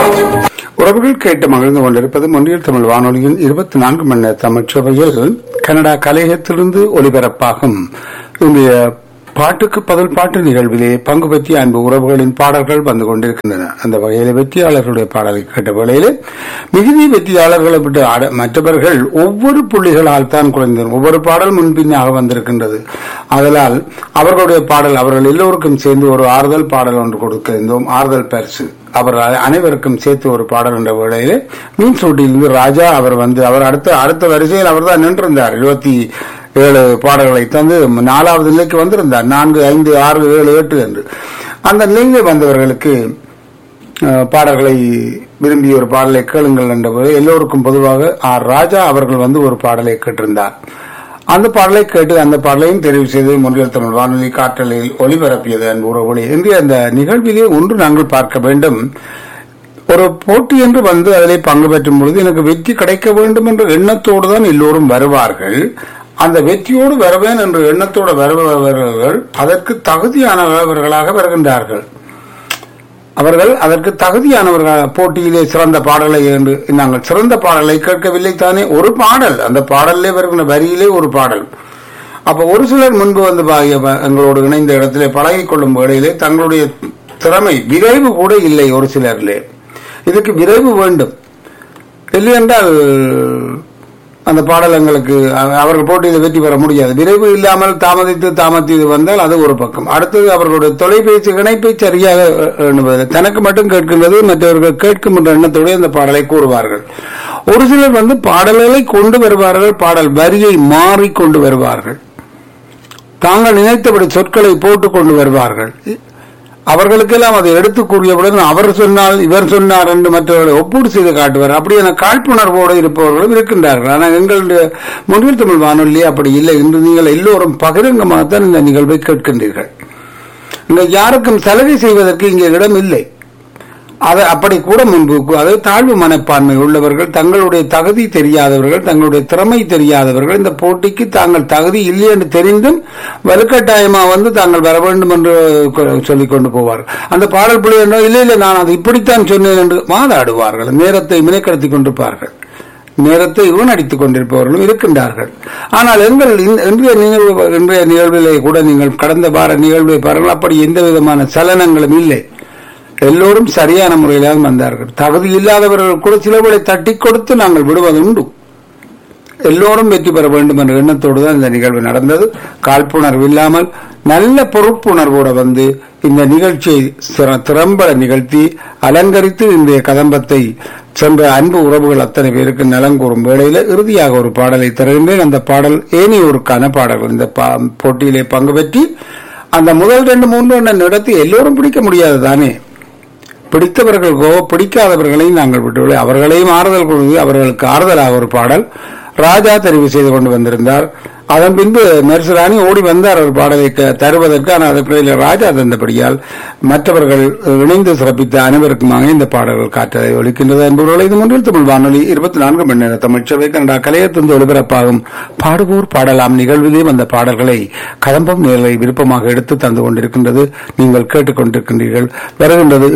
உறவுகள் கேட்டு மகிழ்ந்து கொண்டிருப்பது மொழியில் தமிழ் வானொலியின் இருபத்தி நான்கு மணி நேர தமிழ் சபையில் கனடா கலையகத்திலிருந்து ஒலிபரப்பாகும் இன்றைய பாட்டுக்கு பதில் பாட்டு நிகழ்விலே பங்கு பற்றிய அன்பு உறவுகளின் பாடல்கள் வந்து கொண்டிருக்கின்றன அந்த வகையில வெற்றியாளர்களுடைய பாடலை கேட்ட வேளையிலே மிகுதி வெற்றியாளர்களை விட்டு ஆட- மற்றவர்கள் ஒவ்வொரு புள்ளிகளால் தான் குறைந்தது ஒவ்வொரு பாடல் முன்பின்னாக வந்திருக்கின்றது அதனால் அவர்களுடைய பாடல் அவர்கள் எல்லோருக்கும் சேர்ந்து ஒரு ஆறுதல் பாடல் ஒன்று கொடுக்க இருந்தோம் ஆறுதல் பரிசு அவர் அ- அனைவருக்கும் சேர்த்து ஒரு பாடல் என்ற வேளையிலே மீன்சூட்டியிலிருந்து ராஜா அவர் வந்து அவர் அடுத்த அடுத்த வரிசையில் அவர் தான் நின்றிருந்தார் இருபத்தி ஏழு பாடல்களை தந்து நாலாவது நிலைக்கு வந்திருந்தார் நான்கு ஐந்து ஆறு ஏழு எட்டு என்று அந்த நிலையிலே வந்தவர்களுக்கு அஹ், பாடல்களை விரும்பி ஒரு பாடலை கேளுங்கள் என்ற போது எல்லோருக்கும் பொதுவாக ஆர் ராஜா அவர்கள் வந்து ஒரு பாடலை கேட்டிருந்தார் அந்த பாடலை கேட்டு அந்த பாடலையும் தெரிவு செய்து முன்னில் தமிழ் வானொலி காற்றலையில் ஒளிபரப்பியது அன்பு உறவுகளே இன்றைய அந்த நிகழ்விலே ஒன்று நாங்கள் பார்க்க வேண்டும் ஒரு போட்டி என்று வந்து அதிலே பங்கு பெற்றும் பொழுது எனக்கு வெற்றி கிடைக்க வேண்டும் என்ற எண்ணத்தோடு தான் எல்லோரும் வருவார்கள் அந்த வெற்றியோடு வருவேன் என்ற எண்ணத்தோடு வருபவர்கள் அதற்கு தகுதியானவர்களாக வருகின்றார்கள் அவர்கள் அதற்கு தகுதியானவர்கள் போட்டியிலே சிறந்த பாடலை என்று நாங்கள் சிறந்த பாடலை கேட்கவில்லை தானே ஒரு பாடல் அந்த பாடலிலே வருகின்ற வரியிலே ஒரு பாடல் அப்ப ஒரு சிலர் முன்பு வந்து பா- எங்களோடு இணைந்த இடத்திலே பழகிக் கொள்ளும் வேளையிலே தங்களுடைய திறமை விரைவு கூட இல்லை ஒரு சிலரிலே இதுக்கு விரைவு வேண்டும் இல்லை என்றால் அந்த பாடல் எங்களுக்கு அ- அவர்கள் போட்டியில் வெற்றி பெற முடியாது விரைவு இல்லாமல் தாமதித்து தாமதித்து வந்தால் அது ஒரு பக்கம் அடுத்தது அவர்களுடைய தொலைபேசி இணைப்பை சரியாக அ, எண்ணுவது தனக்கு மட்டும் கேட்கின்றது மற்றவர்கள் கேட்கும் என்ற எண்ணத்தோடு அந்த பாடலை கூறுவார்கள் ஒரு சிலர் வந்து பாடல்களை கொண்டு வருவார்கள் பாடல் வரியை மாறி கொண்டு வருவார்கள் தாங்கள் நினைத்தபடி சொற்களை போட்டுக் கொண்டு வருவார்கள் அவர்களுக்கெல்லாம் அதை எடுத்து கூறியவுடன் அவர் சொன்னால் இவர் சொன்னார் என்று மற்றவர்களை ஒப்பீடு செய்து காட்டுவார் அப்படியான காழ்ப்புணர்வோடு இருப்பவர்களும் இருக்கின்றார்கள் ஆனால் எங்களுடைய மொழியில் தமிழ் வானொலி அப்படி இல்லை இன்று நீங்கள் எல்லோரும் பகிரங்கமாகத்தான் இந்த நிகழ்வை கேட்கின்றீர்கள் இங்க யாருக்கும் சலுகை செய்வதற்கு இங்கே இடம் இல்லை அதை அப்படி கூட முன்பு அது தாழ்வு மனப்பான்மை உள்ளவர்கள் தங்களுடைய தகுதி தெரியாதவர்கள் தங்களுடைய திறமை தெரியாதவர்கள் இந்த போட்டிக்கு தாங்கள் தகுதி இல்லை என்று தெரிந்தும் வலுக்கட்டாயமா வந்து தாங்கள் வர வேண்டும் என்று கொ- சொல்லிக் கொண்டு போவார்கள் அந்த பாடல் புள்ளி என்ன இல்லை இல்லை நான் அது இப்படித்தான் சொன்னேன் என்று வாதாடுவார்கள் நேரத்தை மினைக்கடத்திக் கொண்டிருப்பார்கள் நேரத்தை வீணடித்துக் கொண்டிருப்பவர்களும் இருக்கின்றார்கள் ஆனால் எங்கள் இந்த- இன்றைய நிகழ்வு இன்றைய நிகழ்விலே கூட நீங்கள் கடந்த வார நிகழ்வை பாருங்கள் அப்படி எந்த விதமான சலனங்களும் இல்லை எல்லோரும் சரியான முறையில்தான் வந்தார்கள் தகுதி இல்லாதவர்கள் கூட சிலவர்களை தட்டி கொடுத்து நாங்கள் விடுவது உண்டு எல்லோரும் வெற்றி பெற வேண்டும் என்ற எண்ணத்தோடு தான் இந்த நிகழ்வு நடந்தது காழ்ப்புணர்வு இல்லாமல் நல்ல பொறுப்புணர்வோடு வந்து இந்த நிகழ்ச்சியை சிற- திறம்பட நிகழ்த்தி அலங்கரித்து இன்றைய கதம்பத்தை சென்ற அன்பு உறவுகள் அத்தனை பேருக்கு நலம் கூறும் வேளையில இறுதியாக ஒரு பாடலை தருகின்றேன் அந்த பாடல் ஏனியோருக்கான பாடல்கள் இந்த பா- போட்டியிலே பங்கு பெற்றி அந்த முதல் ரெண்டு மூன்று எண்ணம் நடத்தி எல்லோரும் பிடிக்க முடியாது தானே பிடித்தவர்களுக்கோ பிடிக்காதவர்களையும் நாங்கள் விட்டுவில்லை அவர்களையும் ஆறுதல் கொடுத்து அவர்களுக்கு ஆறுதலாக ஒரு பாடல் ராஜா தெரிவு செய்து கொண்டு வந்திருந்தார் அதன் பின்பு நர்சுராணி ஓடி வந்தார் ஒரு பாடலை க- தருவதற்கு ஆனால் அதற்கிடையில் ராஜா தந்தபடியால் மற்றவர்கள் இணைந்து சிறப்பித்த அனைவருக்குமாக இந்த பாடல்கள் காற்றலை ஒலிக்கின்றது என்பவர்கள் இது முன்னில் தமிழ் வானொலி இருபத்தி நான்கு மணி நேர தமிழ்ச்சபை கனடா கலையத்திலிருந்து ஒலிபரப்பாகும் பாடுவோர் பாடலாம் நிகழ்விலே அந்த பாடல்களை கதம்பம் நேரலை விருப்பமாக எடுத்து தந்து கொண்டிருக்கின்றது நீங்கள் கேட்டுக்கொண்டிருக்கின்றீர்கள் வருகின்றது